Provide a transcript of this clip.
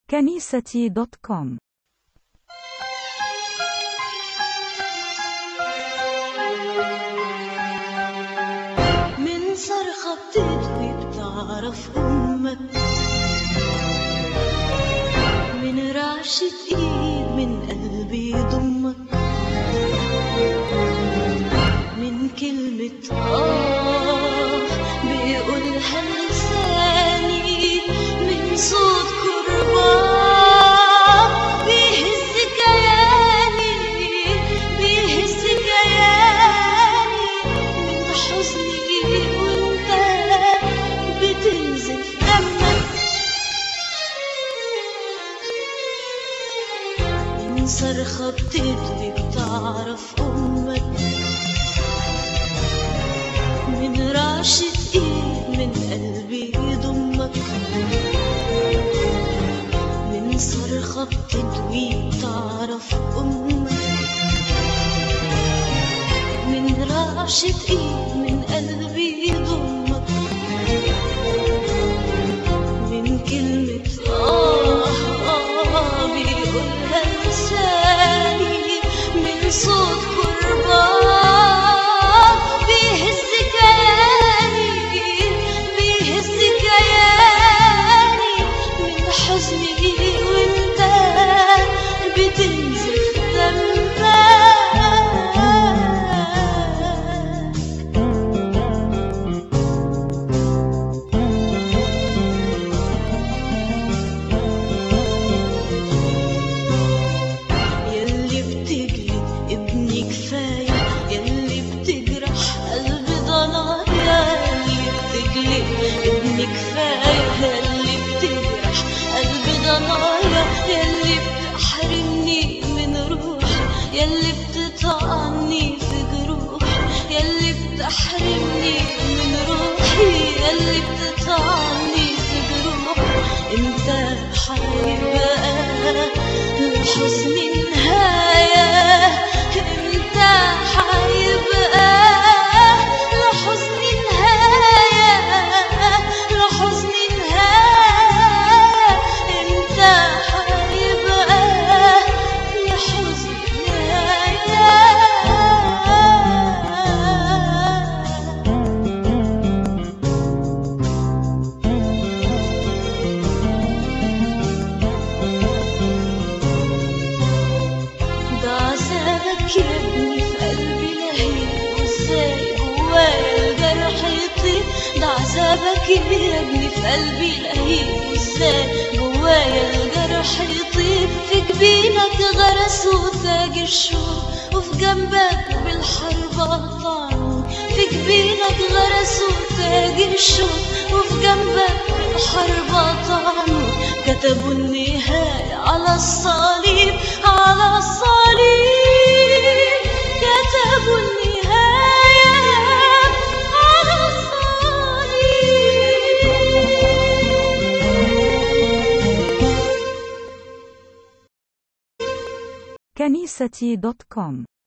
كنيستي دوت كوم من صرخة بتدوي بتعرف أمك من رعشة إيد من قلبي يضمك من كلمة آه بيقولها لساني من صوت كرباج بيهز كياني بيهز كياني من حزني وانت بتنزل دمك من صرخة بتدوي بتعرف أمك من رعشة إيد من قلبي يضمك من صرخة بتدوي بتعرف أمك من رعشة إيد من قلبي يضمك من كلمة آه آه بيقولها لساني من صوت كرباج بيهز كياني بيهز كياني من حزني وانت بتنزف دمك يلي بتجلد ابني كفاية يلي بتجرح قلبي ضنايا يلي بتجلد ابني كفاية يلي بتجرح قلبي ضنايا يلي بتحرمني من روحي يلي بتطعني في جروحي يلي بتحرمني من روحي يلي بتطعني في جروحي انت حيبقى لحزني نهاية انت حيبقى لحزني نهاية لحزني نهاية انت حيبقى لحزني نهاية ده عذابك يا ابني في قلبي لهيب وازاي جوايا الجرح يطيب ده عذابك يا ابني في قلبي لهيب وازاي جوايا الجرح يطيب في جبينك غرس وتاج الشوق وفي جنبك بالحربة طعنوا في جبينك غرس وتاج الشوق وفي جنبك بالحربة طعنوا كتبوا النهاية على الصليب على الصليب كتبوا النهاية على الصليب كنيستي دوت كوم